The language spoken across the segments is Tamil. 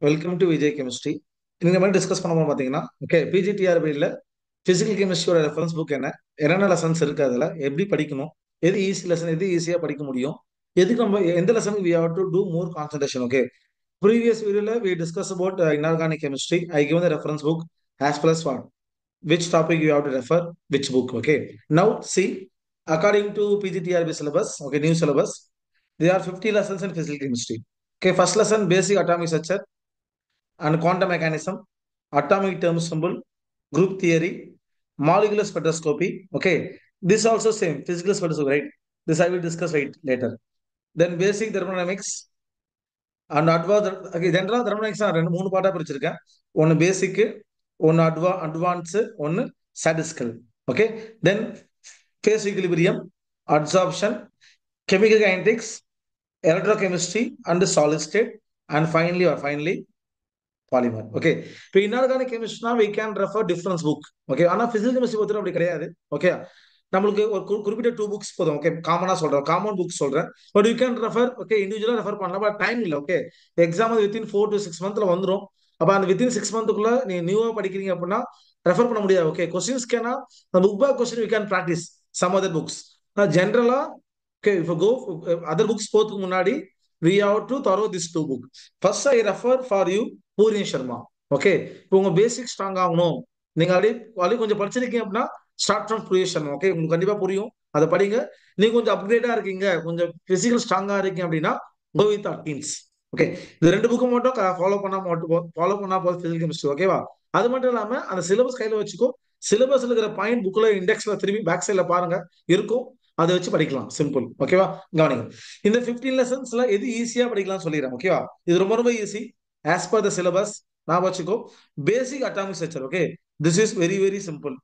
வெல்கம் டு விஜய் கெமிஸ்ட்ரி இந்த மாதிரி டிஸ்கஸ் பண்ணும்போது பார்த்தீங்கன்னா ஓகே பிஜிடிஆர்பியில் ஃபிசிக்கல் கெமிஸ்ட்ரியோட ரெஃபரன்ஸ் புக் என்ன என்னென்ன லெசன்ஸ் இருக்கு அதில் எப்படி படிக்கணும் எது ஈஸி லெசன் எது ஈஸியாக படிக்க முடியும் எதுக்கு நம்ம எந்த லெசனுக்கு we have to do more concentration okay previous வீடியோவில் we discuss about inorganic chemistry I given the reference book as plus one which topic you have to refer, which book. Okay. Now, see, according to PGTRB syllabus, okay, new syllabus, there are 50 lessons in physical chemistry. Okay, first lesson basic atomic structure and quantum mechanism, atomic term symbol, group theory, molecular spectroscopy. Okay, this also same physical spectroscopy, right? This I will discuss right later. Then basic thermodynamics and advanced okay, general thermodynamics நான் ரெண்டு மூணு பாட்டா பிரிச்சிருக்கேன் ஒன்னு பேசிக் ஒன்னு அட்வா அட்வான்ஸ் ஒன்னு statistical okay then phase equilibrium absorption chemical kinetics electrochemistry and solid state and finally or finally polymer okay இப்போ இன்ஆர்கானிக் கெமிஸ்ட்ரினா we can refer difference book okay ஆனால் பிசிக்கல் கெமிஸ்ட்ரி பொறுத்தவரை அப்படி கிடையாது ஓகே நம்மளுக்கு ஒரு குறி- குறிப்பிட்ட டூ புக்ஸ் போதும் ஓகே காமனா சொல்றேன் காமன் புக் சொல்றேன் but you can refer okay இண்டிவிஜுவலா ரெஃபர் பண்ணலாம் பட் டைம் இல்லை okay exam within four to six மந்த்ல வந்துரும் அப்ப அந்த வித்தின் சிக்ஸ் மந்த்துக்குள்ள நீ நியூவா படிக்கிறீங்க அப்படின்னா ரெஃபர் பண்ண முடியாது ஓகே கொஸ்டின்ஸ் கேனா book by question you can practice some other books ஜென்ரலா ஓகே இப்போ கோ அதர் புக்ஸ் போறதுக்கு முன்னாடி we have to thorough this two book first I refer for you Poorni Sharma okay இப்போ உங்க பேசிக் ஸ்ட்ராங் ஆகணும் நீங்க அப்படியே அப்படியே கொஞ்சம் படிச்சிருக்கீங்க அப்படின்னா start from Poorni Sharma okay உங்களுக்கு கண்டிப்பா புரியும் அதை படிங்க நீங்க கொஞ்சம் அப்கிரேடா இருக்கீங்க கொஞ்சம் பிசிக்கல் ஸ்ட்ராங்கா இருக்கீங்க அப்படின்னா கோ வித் அட்கின்ஸ் ஓகே இது ரெண்டு புக்கு மட்டும் ஃபாலோ பண்ணா மட்டும் ஃபாலோ பண்ணா போதும் பிசிக்கல் கெமிஸ்ட்ரி ஓகேவா அது மட்டும் இல்லாம அந்த சிலபஸ் கையில வச்சுக்கோ சிலபஸ் இருக்கிற பாயிண்ட் புக்ல இண்டெக்ஸ்ல திரும்பி பேக் சைட்ல பாருங்க இருக்கும் அதை வச்சு படிக்கலாம் சிம்பிள் ஓகேவா கவனிங்க இந்த 15 லெசன்ஸ்ல எது ஈஸியா படிக்கலாம் சொல்லிடுறேன் ஓகேவா இது ரொம்ப ரொம்ப easy as per the syllabus நான் வச்சுக்கோ basic atomic structure okay this is very very simple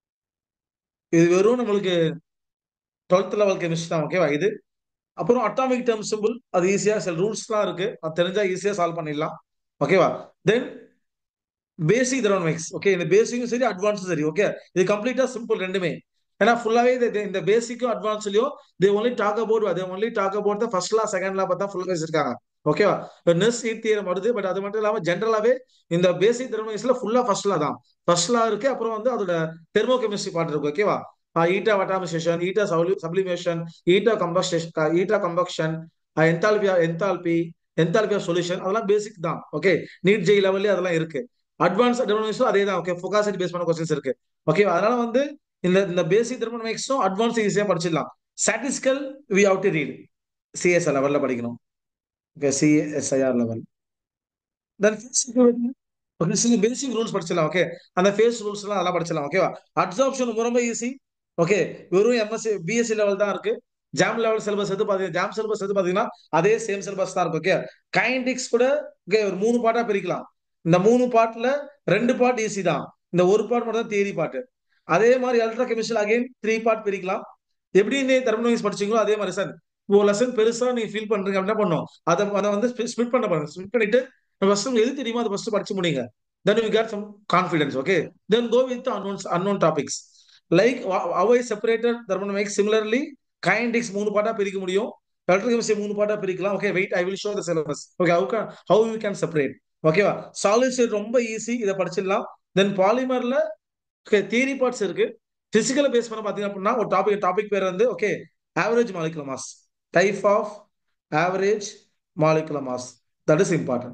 இது வெறும் நம்மளுக்கு டுவெல்த் லெவல் கெமிஸ்ட்ரி தான் ஓகேவா இது அப்புறம் அட்டாமிக் டேர்ம் சிம்பிள் அது ஈஸியா சில ரூல்ஸ்லாம் இருக்கு அது தெரிஞ்சா ஈஸியா சால்வ் பண்ணிடலாம் ஓகேவா தென் பேசிக் தெர்மோமிக்ஸ் ஓகே இந்த பேசிக்கும் சரி அட்வான்ஸும் சரி ஓகே இது கம்ப்ளீட்டா சிம்பிள் ரெண்டுமே ஏன்னா ஃபுல்லாவே இந்த பேசிக்கும் அட்வான்ஸ்லயும் they only talk about they only talk about the first law second law பார்த்தா ஃபுல் வச்சிருக்காங்க ஓகேவா நெஸ் ஹீட் தியரம் வருது பட் அது மட்டும் இல்லாம ஜென்ரலாவே இந்த பேசிக் தெர்மோமிக்ஸ்ல ஃபுல்லா ஃபர்ஸ்ட் லா தான் ஃபர்ஸ்ட் லா இருக்கு அப்புறம் வந்து அதோட தெர்மோ கெமிஸ்ட்ரி பார்ட் இருக்கு ஓகேவா ஈட்டா வட்டாமிசேஷன் ஈட்டா சப்ளிமேஷன் ஈட்டா கம்பக்ஷன் ஈட்டா கம்பக்ஷன் என்தால்பியா என்தால்பி என்தால்பியா சொல்யூஷன் அதெல்லாம் பேசிக் தான் ஓகே நீட் ஜெய் லெவல்லே அதெல்லாம் இருக்கு அட்வான்ஸ் தெர்மோமிக்ஸும் அதே தான் ஓகே ஃபோகாசிட்டி பேஸ் பண்ண கொஸ்டின்ஸ் இருக்கு ஓகே அதனால வந்து இந்த இந்த பேசிக் தெர்மோமிக்ஸும் அட்வான்ஸ் ஈஸியா படிச்சிடலாம் statistical we have to read CSR லெவல்ல படிக்கணும் okay CSIR level then okay சில பேசிக் ரூல்ஸ் படிச்சிடலாம் ஓகே அந்த ஃபேஸ் ரூல்ஸ் எல்லாம் அதெல்லாம் படிச்சிடலாம் ஓகேவா அப்சார்ப்ஷன் ரொம்ப ரொம்ப ஈஸி ஓகே வெறும் எம்எஸ்சி பிஎஸ்சி லெவல் தான் இருக்கு ஜாம் லெவல் சிலபஸ் எது பாத்தீங்கன்னா ஜாம் சிலபஸ் எது பாத்தீங்கன்னா அதே சேம் சிலபஸ் தான் இருக்கு ஓகே கைண்டிக்ஸ் கூட ஓகே ஒரு மூணு பாட்டா பிரிக்கலாம் இந்த மூணு பாட்டுல ரெண்டு பார்ட் ஈஸி தான் இந்த ஒரு பார்ட் மட்டும் தான் தியரி பாட்டு அதே மாதிரி electro chemistry again three part பிரிக்கலாம் எப்படி நீ தெர்மோனிக்ஸ் படிச்சீங்களோ அதே மாதிரி சார் ஒரு லெசன் பெருசா நீங்க ஃபீல் பண்றீங்க அப்படின்னா பண்ணும் அதை அதை வந்து ஸ்பிட் பண்ண பாருங்க ஸ்பிட் பண்ணிட்டு ஃபர்ஸ்ட் எது தெரியுமோ அதை ஃபர்ஸ்ட் படிச்சு முடிங்க then you get some confidence okay then go with unknowns unknown topics like அவை செப்பரேட்டட் தெர்மோனிக்ஸ் சிமிலர்லி கைண்டிக்ஸ் மூணு பாட்டா பிரிக்க முடியும் எலக்ட்ரிக் கெமிஸ்ட்ரி மூணு பாட்டா பிரிக்கலாம் okay wait I will show the syllabus okay how can how you can separate ஓகேவா சாலிட் ஸ்டேட் ரொம்ப ஈஸி இதை படிச்சிடலாம் தென் பாலிமர்ல ஓகே தியரி பார்ட்ஸ் இருக்கு பிசிக்கலை பேஸ் பண்ண பாத்தீங்க அப்படின்னா ஒரு டாபிக் டாபிக் பேர் வந்து okay average molecular mass type of average molecular mass that is important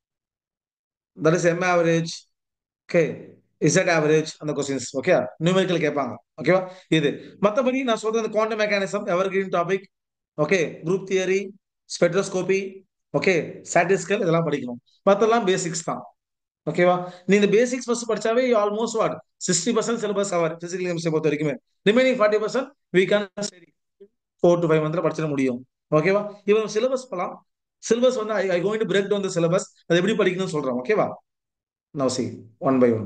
that is M average okay Z average அந்த கொஸ்டின்ஸ் ஓகே நியூமெரிக்கல் கேட்பாங்க ஓகேவா இது மற்றபடி நான் சொல்றது இந்த quantum mechanism evergreen topic okay group theory spectroscopy okay statistical இதெல்லாம் படிக்கணும் மற்றெல்லாம் பேசிக்ஸ் தான் ஓகேவா நீ இந்த பேசிக்ஸ் ஃபர்ஸ்ட் படிச்சாவே almost what sixty percent syllabus அவர் பிசிக்கல் கெமிஸ்ட்ரி பொறுத்த வரைக்குமே remaining forty percent we can four to five மந்த்ல படிச்சிட முடியும் ஓகேவா இவன் சிலபஸ் போலாம் சிலபஸ் வந்து I going to break down the syllabus அது எப்படி படிக்கணும்னு சொல்றேன் ஓகேவா now see one by one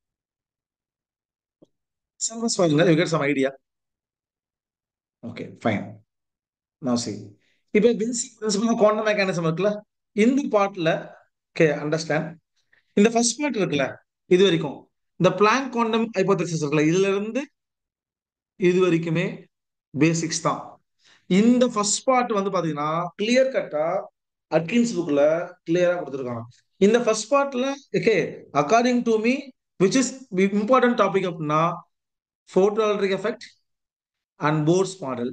syllabus பாருங்க you get some idea okay fine now see இப்போ பேசிக் பிரின்சிபல் குவாண்டம் மெக்கானிசம் இருக்குல்ல இந்த பார்ட்ல ஓகே அண்டர்ஸ்டாண்ட் இந்த ஃபர்ஸ்ட் பார்ட் இருக்குல்ல இது வரைக்கும் இந்த பிளாங்க் குவாண்டம் ஹைபோதசிஸ் இருக்குல்ல இதுல இருந்து இது வரைக்குமே பேசிக்ஸ் தான் இந்த ஃபர்ஸ்ட் பார்ட் வந்து பாத்தீங்கன்னா கிளியர் கட்டா அட்கின்ஸ் புக்ல கிளியரா கொடுத்துருக்காங்க இந்த ஃபர்ஸ்ட் பார்ட்ல okay according to me which is important topic அப்படின்னா photoelectric effect and Bohr's model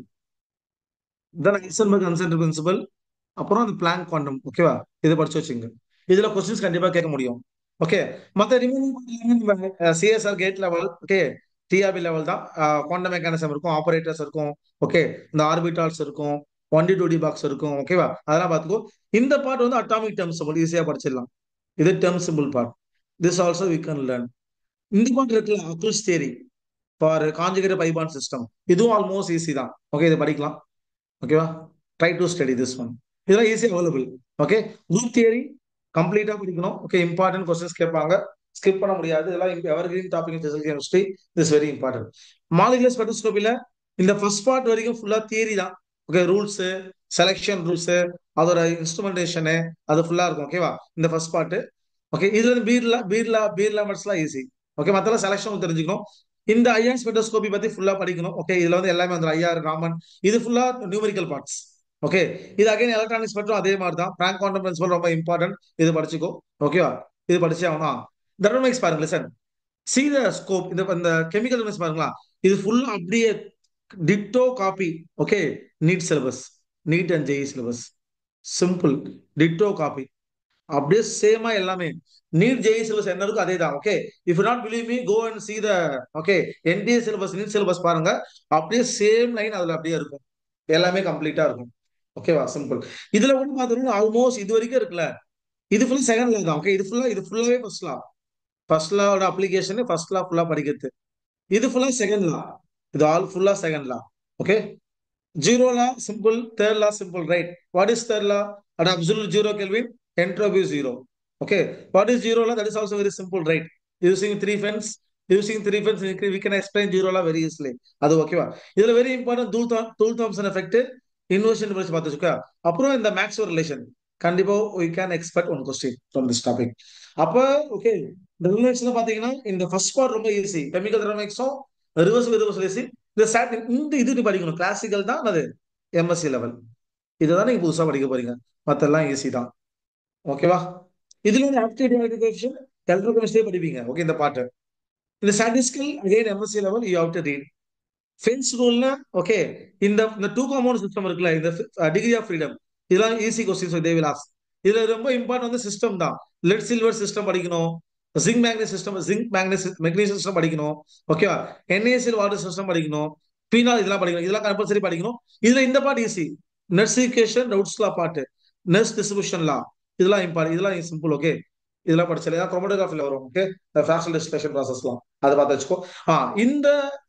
then Heisenberg uncertain principle அப்புறம் அந்த பிளாங்க் குவாண்டம் ஓகேவா இதை படிச்சு வச்சுங்க இதுல கொஸ்டின்ஸ் கண்டிப்பா கேட்க முடியும் ஓகே மற்ற remaining CSR GATE level okay TRB level தான் குவாண்டம் மெக்கானிசம் இருக்கும் ஆபரேட்டர்ஸ் இருக்கும் ஓகே இந்த ஆர்பிட்டால்ஸ் இருக்கும் one D two D box இருக்கும் ஓகேவா அதெல்லாம் பார்த்துக்கோ இந்த பார்ட் வந்து அட்டாமிக் டேர்ம் சிம்பிள் ஈஸியா படிச்சிடலாம் இது term simple part this also we can learn இந்த பார்ட் இருக்குல்ல Huckel's theory for conjugate pi bond system இதுவும் ஆல்மோஸ்ட் ஈஸி தான் ஓகே இதை படிக்கலாம் ஓகேவா try to study this one இதெல்லாம் ஈஸியாக அவைலபிள் ஓகே குரூப் தியரி கம்ப்ளீட்டாக படிக்கணும் ஓகே இம்பார்ட்டன்ட் கொஸ்டின்ஸ் கேட்பாங்க ஸ்கிப் பண்ண முடியாது இதெல்லாம் evergreen topic physical chemistry this very important molecular ஸ்பெக்ட்ரோஸ்கோபியில் இந்த ஃபர்ஸ்ட் பார்ட் வரைக்கும் ஃபுல்லாக தியரி தான் ஓகே ரூல்ஸு செலெக்ஷன் ரூல்ஸு அதோட இன்ஸ்ட்ருமெண்டேஷனு அது ஃபுல்லாக இருக்கும் ஓகேவா இந்த ஃபர்ஸ்ட் பார்ட்டு ஓகே இதுல இருந்து பீர்லா பீர்லா பீர்லா மெட்ஸ்லாம் ஈஸி ஓகே மத்தெல்லாம் செலெக்ஷன் தெரிஞ்சுக்கணும் இந்த ஐஆர் ஸ்பெக்ட்ரோஸ்கோபி பத்தி ஃபுல்லா படிக்கணும் ஓகே இதுல வந்து எல்லாமே வந்து ஐஆர் ராமன் இது ஃபுல்லா நியூமரிக்கல் பார்ட்ஸ் ஓகே இது அகைன் எலக்ட்ரானிக்ஸ் பற்றும் அதே மாதிரி தான் பிராங்க் குவாண்டம் பிரின்சிபல் ரொம்ப இம்பார்ட்டன்ட் இது படிச்சுக்கோ ஓகேவா இது படிச்சே ஆகணும் தெர்மோமிக்ஸ் பாருங்க லிசன் சி த ஸ்கோப் இந்த இந்த கெமிக்கல் பாருங்களா இது ஃபுல்லா அப்படியே ditto copy okay NET syllabus NET and ஜெய் சிலபஸ் சிம்பிள் டிட்டோ காப்பி அப்படியே சேமா எல்லாமே நீட் ஜெய் சிலபஸ் என்ன இருக்கோ அதே தான் okay if not believe me go and see the okay NTA syllabus NET syllabus பாருங்க அப்படியே சேம் லைன் அதுல அப்படியே இருக்கும் எல்லாமே கம்ப்ளீட்டா இருக்கும் ஓகேவா சிம்பிள் இதுல கூட பாத்தீங்கன்னா ஆல்மோஸ்ட் இது வரைக்கும் இருக்குல்ல இது ஃபுல்லா செகண்ட் லா தான் ஓகே இது ஃபுல்லா இது ஃபுல்லாவே ஃபர்ஸ்ட் லா ஃபர்ஸ்ட் லாவோட அப்ளிகேஷன் ஃபர்ஸ்ட் லா ஃபுல்லா படிக்கிறது இது ஃபுல்லா செகண்ட் லா இது ஆல் ஃபுல்லா second law okay zero law simple third law simple right what is third law at absolute zero kelvin entropy zero. Okay. What is zero law? That is also very simple, right? Using three fence, using three fence, we can explain zero law very easily. அது ஓகேவா இதுல வெரி இம்பார்ட்டன்ட் தூள் தூள் தாம்சன் எஃபெக்ட் இன்வர்ஷன் படிச்சு பார்த்துச்சுக்கா அப்புறம் இந்த மேக்ஸ்வல் ரிலேஷன் கண்டிப்பா we can expect one question from this topic அப்ப ஓகே இந்த ரிலேஷன் பாத்தீங்கன்னா இந்த ஃபர்ஸ்ட் பார்ட் ரொம்ப ஈஸி கெமிக்கல் தெர்மிக்ஸும் ரிவர்ஸ் ரிவர்ஸ் ஈஸி இந்த சாட் இந்த இது நீ படிக்கணும் கிளாசிக்கல் தான் அது எம்எஸ்சி லெவல் இதுதான் நீங்க புதுசா படிக்க போறீங்க மத்தெல்லாம் ஈஸி தான் ஓகேவா இதுல ஒரு ஆப்டிடியூட் ஐடென்டிஃபிகேஷன் எலக்ட்ரோகெமிஸ்ட்ரி படிப்பீங்க ஓகே இந்த பாட்டு இந்த statistical again MSc level you have to read phase ரூல்ல ஓகே இந்த இந்த டூ காம்பவுண்ட் சிஸ்டம் இருக்குல்ல இந்த டிகிரி ஆஃப் ஃப்ரீடம் இதெல்லாம் easy questions they will ask இதுல ரொம்ப இம்பார்ட்டன் வந்து சிஸ்டம் தான் லெட் சில்வர் சிஸ்டம் படிக்கணும் ஜிங்க் மேக்னஸ் சிஸ்டம் ஜிங்க் மேக்னஸ் மெக்னீசியம் சிஸ்டம் படிக்கணும் ஓகேவா என்ஏசிஎல் வாட்டர் சிஸ்டம் படிக்கணும் பீனால் இதெல்லாம் படிக்கணும் இதெல்லாம் கம்பல்சரி படிக்கணும் இதுல இந்த பாட்டு ஈஸி நெர்சிகேஷன் ரவுட்ஸ்லா பாட்டு நெர்ஸ் டிஸ்ட்ரிபியூஷன் லா இதெல்லாம் இம்பார்ட் இதெல்லாம் சிம்பிள் ஓகே இதெல்லாம் படிச்சல ஏதாவது குரோமோட்டோகிராஃபில வரும் ஓகே ஃபேஷன் டிஸ்கஷன் ப்ராசஸ்லாம் அதை பார்த்து வச்சுக்கோ ஆ இந்த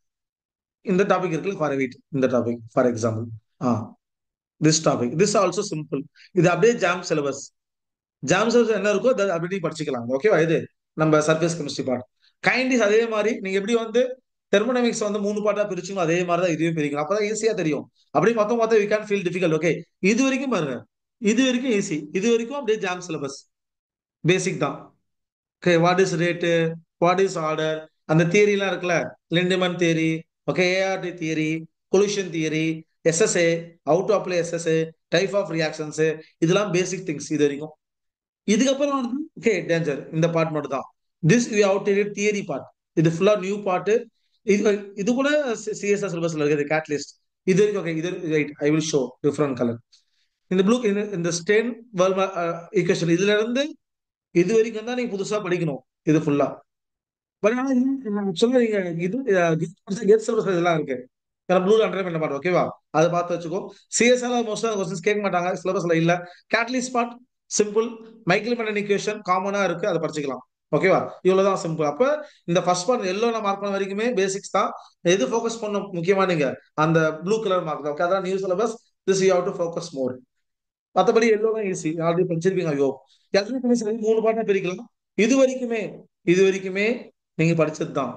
இந்த டாபிக் இருக்குல்ல ஃபார் வெயிட் இந்த topic for example ah this topic this also simple இது அப்படியே ஜாம் சிலபஸ் ஜாம் சிலபஸ் என்ன இருக்கோ அதை அப்படியே படிச்சுக்கலாம் ஓகேவா இது நம்ம சர்ஃபேஸ் கெமிஸ்ட்ரி பார்ட் கைண்டிஸ் அதே மாதிரி நீங்க எப்படி வந்து தெர்மோனமிக்ஸ் வந்து மூணு பாட்டா பிரிச்சுங்க அதே மாதிரி தான் இதுவும் பிரிக்கணும் அப்பதான் ஈஸியா தெரியும் அப்படியே மொத்தம் மொத்தம் we can feel difficult okay இது வரைக்கும் பாருங்க இது வரைக்கும் ஈஸி இது வரைக்கும் அப்படியே ஜாம் சிலபஸ் பேசிக் தான் okay what is rate what is order அந்த தியரிலாம் இருக்குல்ல Lindemann theory okay ART theory collision theory SSA out to apply SSA type of reactions இதெல்லாம் பேசிக் திங்ஸ் இது வரைக்கும் இதுக்கப்புறம் வந்து ஓகே டேஞ்சர் இந்த பார்ட் மட்டும் தான் this you out theory part இது ஃபுல்லா நியூ பார்ட் இது இது கூட சிஎஸ்ஆர் சிலபஸ்ல இருக்குது கேட்லிஸ்ட் இது வரைக்கும் ஓகே இது right I will show different colour இந்த ப்ளூ இந்த ஸ்டேன் ஈக்குவேஷன் இதுல இருந்து இது வரைக்கும் தான் நீங்க புதுசா படிக்கணும் இது ஃபுல்லா பட் ஆனா ஆக்சுவலா நீங்க இது கெட் சிலபஸ் இதெல்லாம் இருக்கு ஏன்னா ப்ளூ அண்டர் பண்ண மாட்டோம் ஓகேவா அதை பார்த்து வச்சுக்கோ சிஎஸ்ஆர் மோஸ்டா கொஸ்டின்ஸ் கேட்க மாட்டாங்க சிலபஸ்ல இல்ல catalyst part simple Michaelis Menten equation காமனா இருக்கு அதை படிச்சுக்கலாம் ஓகேவா இவ்வளவுதான் சிம்பிள் அப்ப இந்த ஃபர்ஸ்ட் பார்ட் எல்லோ நான் மார்க் பண்ண வரைக்குமே பேசிக்ஸ் தான் எது ஃபோக்கஸ் பண்ண முக்கியமா நீங்க அந்த ப்ளூ கலர் மார்க் தான் ஓகே அதான் new syllabus this you have to focus more மற்றபடி எல்லோ தான் ஈஸி ஆல்ரெடி படிச்சிருப்பீங்க ஐயோ எலக்ட்ரிக் மூணு பாட்டா பிரிக்கலாம் இது வரைக்குமே இது வரைக்குமே நீங்க படிச்சது தான்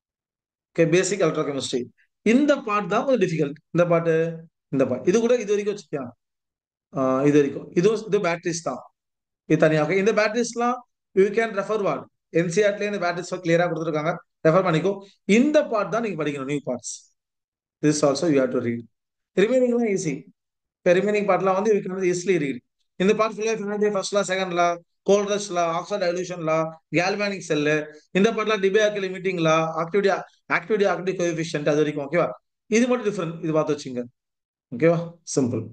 ஓகே பேசிக் எலக்ட்ரோ கெமிஸ்ட்ரி இந்த பார்ட் தான் கொஞ்சம் டிஃபிகல்ட் இந்த பாட்டு இந்த பாட்டு இது கூட இது வரைக்கும் வச்சுக்கியா இது வரைக்கும் இதுவும் இது பேட்டரிஸ் தான் இது தனியாக ஓகே இந்த பேட்டரிஸ்லாம் யூ கேன் ரெஃபர் வாட் என்சிஆர்ட்லேயே இந்த பேட்டரிஸ் கிளியரா கொடுத்துருக்காங்க ரெஃபர் பண்ணிக்கோ இந்த பார்ட் தான் நீங்க படிக்கணும் new parts this also you have to read ரிமைனிங்லாம் ஈஸி இப்போ ரிமைனிங் பார்ட்லாம் வந்து யூ கேன் ஈஸிலி ரீட் இந்த பார்ட் ஃபுல்லாக first law second law Kohlrausch law oxide dilution law galvanic cell இந்த பாட்டுலாம் Debye limiting law activity activity activity coefficient அது வரைக்கும் ஓகேவா இது மட்டும் டிஃபரெண்ட் இது பார்த்து வச்சுங்க ஓகேவா simple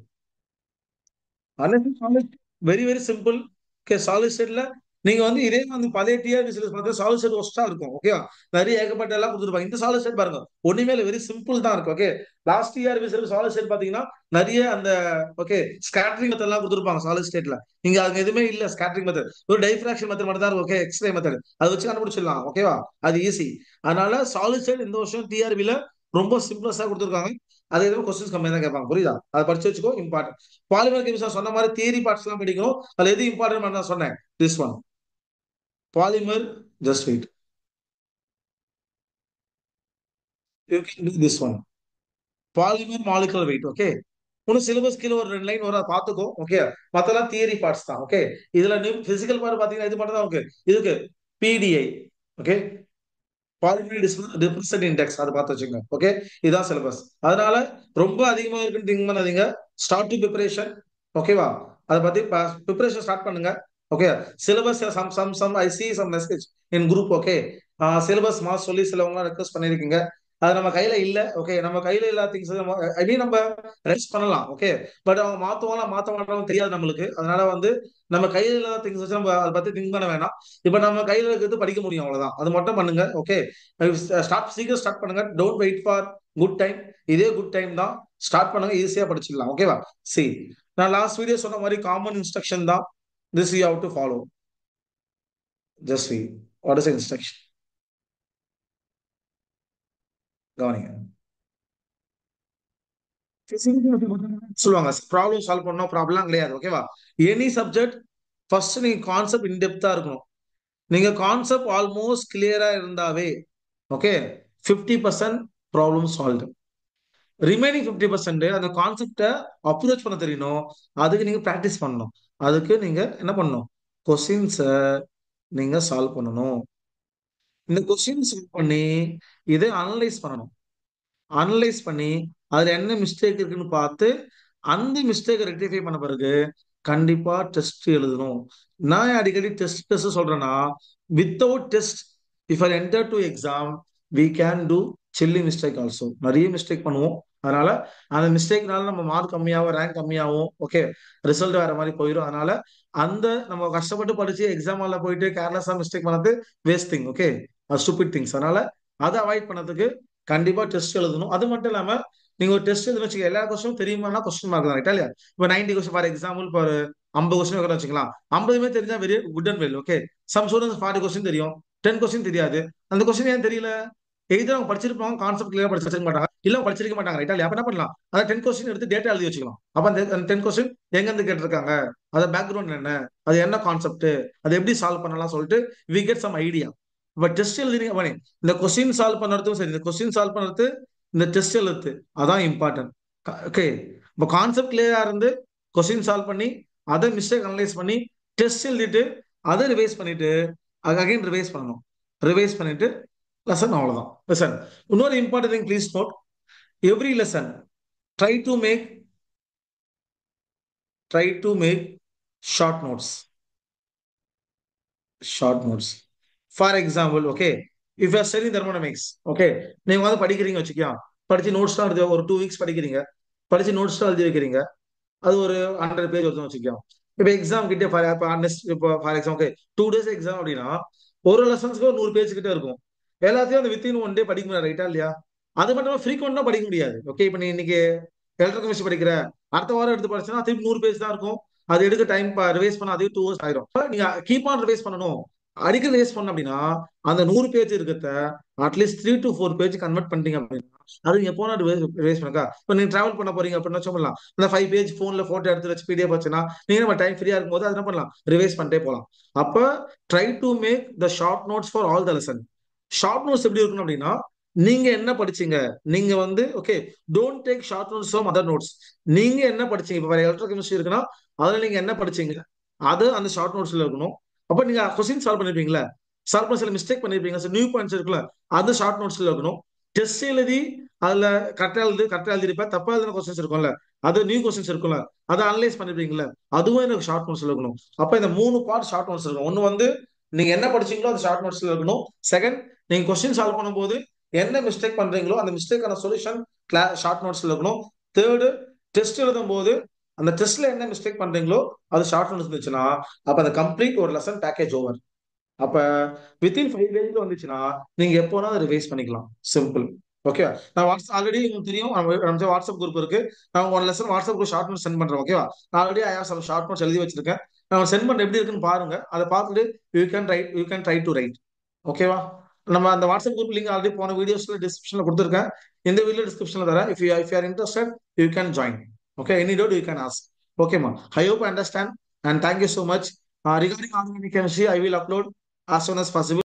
very very simple okay solid ஸ்டேட்ல நீங்க வந்து இதே வந்து பழைய டிஆர் விசிலஸ் பார்த்தா சாலிட் ஸ்டேட் ஒஸ்டா இருக்கும் ஓகேவா நிறைய ஏகப்பட்ட எல்லாம் கொடுத்துருப்பாங்க இந்த சாலிட் ஸ்டேட் பாருங்க ஒண்ணுமே இல்லை வெரி சிம்பிள் தான் இருக்கும் ஓகே லாஸ்ட் இயர் விசில் சாலிட் ஸ்டேட் பாத்தீங்கன்னா நிறைய அந்த ஓகே ஸ்கேட்டரிங் மெத்தட் எல்லாம் கொடுத்துருப்பாங்க சாலிட் ஸ்டேட்ல இங்க அது எதுவுமே இல்ல ஸ்கேட்டரிங் மெத்தட் ஒரு டைஃப்ராக்ஷன் மெத்தட் மட்டும் தான் இருக்கும் ஓகே எக்ஸ்ரே மெத்தட் அதை வச்சு கண்டுபிடிச்சிடலாம் ஓகேவா அது ஈஸி அதனால சாலிட் ஸ்டேட் இந்த வருஷம் டிஆர்பில ரொம்ப சிம்பிளஸா கொடுத்துருக்காங்க அது எதுவும் கொஸ்டின்ஸ் கம்மியாக தான் கேட்பாங்க புரியுதா அதை படிச்சு வச்சுக்கோ இம்பார்ட்டன்ட் பாலிமர் கெமிஸ்ட்ரி சொன்ன மாதிரி தியரி பார்ட்ஸ் எல்லாம் படிக்கணும் அதுல எது இம்பார்ட்டன்ட் நான் சொன்னேன் this one polymer just weight you can do this one polymer molecular weight okay இன்னும் சிலபஸ் கீழே ஒரு ரெண்டு லைன் வர பார்த்துக்கோ ஓகே மத்தெல்லாம் தியரி பார்ட்ஸ் தான் ஓகே இதுல பிசிக்கல் பார்ட் பாத்தீங்கன்னா இது மட்டும் தான் ஓகே இதுக்கு PDI okay polymer dispersant index அதை பார்த்து வச்சுங்க ஓகே இதுதான் சிலபஸ் அதனால ரொம்ப அதிகமா இருக்குன்னு திங்க் பண்ணாதீங்க ஸ்டார்ட் டு ப்ரிப்பரேஷன் ஓகேவா அதை பத்தி ப்ரிப்பரேஷன் ஸ்டார்ட் பண்ணுங்க okay syllabus some some some I see some message in group okay syllabus மாஸ் சொல்லி சிலவங்க ரெக்வஸ்ட் பண்ணிருக்கீங்க அது நம்ம கையில இல்ல ஓகே நம்ம கையில இல்ல திங்ஸ் ஐ மீன் நம்ம ரெஸ்ட் பண்ணலாம் ஓகே பட் அவங்க மாத்துவாங்க மாத்த மாட்டாங்க தெரியாது நம்மளுக்கு அதனால வந்து நம்ம கையில இல்லாத திங்ஸ் வச்சு நம்ம அதை பத்தி திங்க் பண்ண வேணாம் இப்ப நம்ம கையில இருக்கிறது படிக்க முடியும் அவ்வளவுதான் அது மட்டும் பண்ணுங்க ஓகே ஸ்டார்ட் சீக்கிரம் ஸ்டார்ட் பண்ணுங்க don't wait for good time இதே குட் டைம் தான் ஸ்டார்ட் பண்ணுங்க ஈஸியா படிச்சிடலாம் ஓகேவா சி நான் லாஸ்ட் வீடியோ சொன்ன மாதிரி காமன் இன்ஸ்ட்ரக்ஷன் தான் this you have to follow just we what is instruction கவனிங்க சொல்லுவாங்க ப்ராப்ளம் சால்வ் பண்ணோம் ப்ராப்ளம் கிடையாது ஓகேவா எனி சப்ஜெக்ட் ஃபர்ஸ்ட் நீங்க கான்செப்ட் இன்டெப்தா இருக்கணும் நீங்க கான்செப்ட் ஆல்மோஸ்ட் கிளியரா இருந்தாவே okay fifty percent problem solve remaining fifty percent அந்த கான்செப்டை அப்ரோச் பண்ண தெரியணும் அதுக்கு நீங்க ப்ராக்டிஸ் பண்ணணும் அதுக்கு நீங்க என்ன பண்ணணும் கொஸ்டின்ஸை நீங்க சால்வ் பண்ணணும் இந்த கொஸ்டின் சால்வ் பண்ணி இதை அனலைஸ் பண்ணணும் அனலைஸ் பண்ணி அதுல என்ன மிஸ்டேக் இருக்குன்னு பார்த்து அந்த மிஸ்டேக்கை ரெக்டிஃபை பண்ண பிறகு கண்டிப்பா டெஸ்ட் எழுதணும் நான் அடிக்கடி டெஸ்ட் டெஸ்ட் சொல்றேன்னா without test if I enter to exam we can do silly mistake also நிறைய மிஸ்டேக் பண்ணுவோம் அதனால அந்த மிஸ்டேக்னால நம்ம மார்க் கம்மியாகும் ரேங்க் கம்மியாகும் ஓகே ரிசல்ட் வேற மாதிரி போயிடும் அதனால அந்த நம்ம கஷ்டப்பட்டு படிச்சு எக்ஸாம் ஹாலில் போயிட்டு கேர்லெஸ்ஸா மிஸ்டேக் பண்ணது வேஸ்ட் திங் ஓகே அது ஸ்டூபிட் திங்ஸ் அதனால அதை அவாய்ட் பண்ணதுக்கு கண்டிப்பா டெஸ்ட் எழுதணும் அது மட்டும் இல்லாம நீங்க ஒரு டெஸ்ட் எழுதுன்னு வச்சுக்க எல்லா கொஸ்டினும் தெரியுமானா கொஸ்டின் மார்க் தான் இல்லையா இப்போ நைன்டி கொஸ்டின் ஃபார் எக்ஸாம்பிள் இப்போ ஐம்பது கொஸ்டின் வைக்கிற வச்சுக்கலாம் ஐம்பதுமே தெரிஞ்சா very good and well okay some students forty question தெரியும் டென் கொஸ்டின் தெரியாது அந்த கொஸ்டின் ஏன் தெரியல எய்தர் அவங்க படிச்சிருப்பாங்க கான்செப்ட் கிளியரா படிச்சிருக்க மாட்டாங்க இல்ல படிச்சிருக்க மாட்டாங்க ரைட்டா அப்ப என்ன பண்ணலாம் அதை டென் கொஸ்டின் எடுத்து டேட்டா எழுதி வச்சுக்கலாம் அப்ப அந்த டென் கொஸ்டின் எங்க இருந்து கேட்டிருக்காங்க அது பேக்ரவுண்ட் என்ன அது என்ன கான்செப்ட் அது எப்படி சால்வ் பண்ணலாம் சொல்லிட்டு வி கெட் சம் ஐடியா இப்ப டெஸ்ட் எழுதுறீங்க பண்ணி இந்த கொஸ்டின் சால்வ் பண்ணுறதும் சரி இந்த கொஸ்டின் சால்வ் பண்ணுறது இந்த டெஸ்ட் எழுத்து அதான் இம்பார்ட்டன்ட் ஓகே இப்போ கான்செப்ட் கிளியரா இருந்து கொஸ்டின் சால்வ் பண்ணி அதை மிஸ்டேக் அனலைஸ் பண்ணி டெஸ்ட் எழுதிட்டு அதை ரிவைஸ் பண்ணிட்டு அகைன் ரிவைஸ் பண்ணணும் ரிவைஸ் பண்ணிட்டு லெசன் அவ்வளவுதான் லெசன் இன்னொரு important thing please note every lesson try to make try to make short notes short notes for example okay if you studying thermodynamics okay நீங்க வந்து படிக்கிறீங்க வச்சுக்கியா படிச்சு நோட்ஸ் தான் எழுதி ஒரு டூ வீக்ஸ் படிக்கிறீங்க படிச்சு நோட்ஸ் தான் எழுதி வைக்கிறீங்க அது ஒரு ஹண்ட்ரட் பேஜ் வருதுன்னு வச்சுக்கோம் இப்போ எக்ஸாம் கிட்டே ஃபார் இப்போ for exam okay two days exam அப்படின்னா ஒரு லெசன்ஸ்க்கு ஒரு நூறு பேஜ் கிட்ட இருக்கும் எல்லாத்தையும் அந்த வித்தின் ஒன் டே படிக்க முடியாது ரைட்டா இல்லையா அது மட்டும் ஃப்ரீக்வெண்டா படிக்க முடியாது ஓகே இப்போ நீ இன்னைக்கு எலக்ட்ரிக் படிக்கிற அடுத்த வாரம் எடுத்து படிச்சா திருப்பி நூறு பேஜ் தான் இருக்கும் அது எடுக்க டைம் ரிவைஸ் பண்ண அதே டூ ஹவர்ஸ் ஆயிரும் நீங்க கீப் ஆன் ரிவைஸ் பண்ணணும் அடிக்கடி ரிவைஸ் பண்ண அப்படின்னா அந்த நூறு பேஜ் இருக்கிறத at least three to four page convert பண்ணிட்டீங்க அப்படின்னா அது நீங்க போனா ரிவைஸ் பண்ணக்கா இப்போ நீங்க டிராவல் பண்ண போறீங்க அப்படின்னு சொல்லலாம் அந்த ஃபைவ் பேஜ் போன்ல போட்டோ எடுத்து வச்சு பிடிஎஃப் வச்சுன்னா நீங்க நம்ம டைம் ஃப்ரீயா இருக்கும்போது அது என்ன பண்ணலாம் ரிவைஸ் பண்ணிட்டே போகலாம் அப்ப try to make the short notes for all the lesson short notes எப்படி இருக்கணும் அப்படின்னா நீங்க என்ன படிச்சீங்க நீங்க வந்து okay don't take short notes from other notes நீங்க என்ன படிச்சீங்க இப்போ எலக்ட்ரிக் கெமிஸ்ட்ரி இருக்குன்னா அதுல நீங்க என்ன படிச்சீங்க அது அந்த ஷார்ட் நோட்ஸ்ல இருக்கணும் அப்ப நீங்க கொஸ்டின் சால்வ் பண்ணிருப்பீங்களா சால்வ் பண்ண சில மிஸ்டேக் பண்ணிருப்பீங்க நியூ பாயிண்ட்ஸ் இருக்குல்ல அது ஷார்ட் நோட்ஸ்ல இருக்கணும் டெஸ்ட் எழுதி அதுல கரெக்டா எழுது கரெக்டா எழுதிருப்பேன் தப்பா எழுதின கொஸ்டின்ஸ் இருக்கும்ல அது நியூ கொஸ்டின்ஸ் இருக்கும்ல அதை அனலைஸ் பண்ணிருப்பீங்கல்ல அதுவும் எனக்கு ஷார்ட் நோட்ஸ்ல இருக்கணும் அப்ப இந்த மூணு பார்ட் ஷார்ட் நோட்ஸ் இருக்கும் ஒன்னு வந்து நீங்க என்ன படிச்சீங்களோ அது ஷார்ட் நோட்ஸ்ல இருக்கணும் செகண்ட் நீங்க கொஸ்டின் சால்வ் பண்ணும்போது என்ன மிஸ்டேக் பண்றீங்களோ அந்த மிஸ்டேக்கான சொல்யூஷன் ஷார்ட் நோட்ஸ்ல இருக்கணும் தேர்டு டெஸ்ட் எழுதும் போது அந்த டெஸ்ட்ல என்ன மிஸ்டேக் பண்றீங்களோ அது ஷார்ட் நோட்ஸ் இருந்துச்சுன்னா அப்ப அந்த கம்ப்ளீட் ஒரு லெசன் பேக்கேஜ் ஓவர் அப்ப வித்தின் ஃபைவ் டேஸ்ல வந்துச்சுன்னா நீங்க எப்போனா அதை ரிவைஸ் பண்ணிக்கலாம் சிம்பிள் ஓகே நான் வாட்ஸ்அப் ஆல்ரெடி உங்களுக்கு தெரியும் நம்ம வாட்ஸ்அப் குரூப் இருக்கு நான் one lesson WhatsApp group short notes sent பண்றேன் ஓகேவா நான் already I have short notes எழுதி வச்சிருக்கேன் நான் சென்ட் பண்ண எப்படி இருக்குன்னு பாருங்க அதை பார்த்துட்டு you can write you can try to write ஓகேவா நம்ம அந்த வாட்ஸ்அப் குரூப் லிங்க் ஆல்ரெடி போன வீடியோஸ்ல டிஸ்கிரிப்ஷன்ல கொடுத்துருக்கேன் இந்த வீடியோ டிஸ்கிரிப்ஷன்ல தரேன் if you if you are interested you can join okay any doubt you can ask ஓகேமா I hope understand and thank you so much regarding organic chemistry I will upload as soon as possible